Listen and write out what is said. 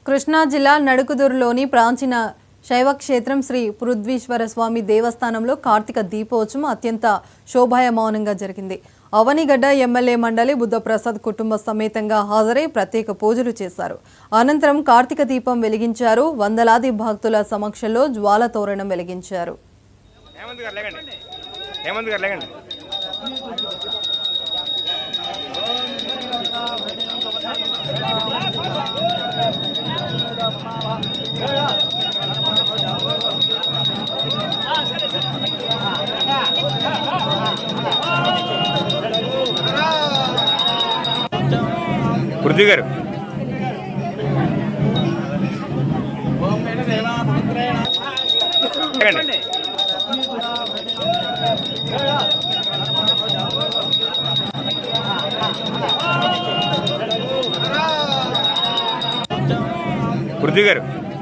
కృష్ణా జిల్లా నడుకుదురులోని ప్రాచీన శైవ క్షేత్రం శ్రీ పృథ్వీశ్వర స్వామి దేవస్థానంలో కార్తీక దీపోత్సవం అత్యంత శోభాయమానంగా జరిగింది అవనిగడ్డ ఎమ్మెల్యే మండలి బుద్ధప్రసాద్ కుటుంబ సమేతంగా హాజరై ప్రత్యేక పూజలు చేశారు అనంతరం కార్తీక దీపం వెలిగించారు వందలాది భక్తుల సమక్షంలో జ్వాల తోరణం వెలిగించారు హేమంత్ గారు లేకండి హేమంత్ గారు లేకండి పృథ్వీ గారు లేకండి పృథ్వీ గారు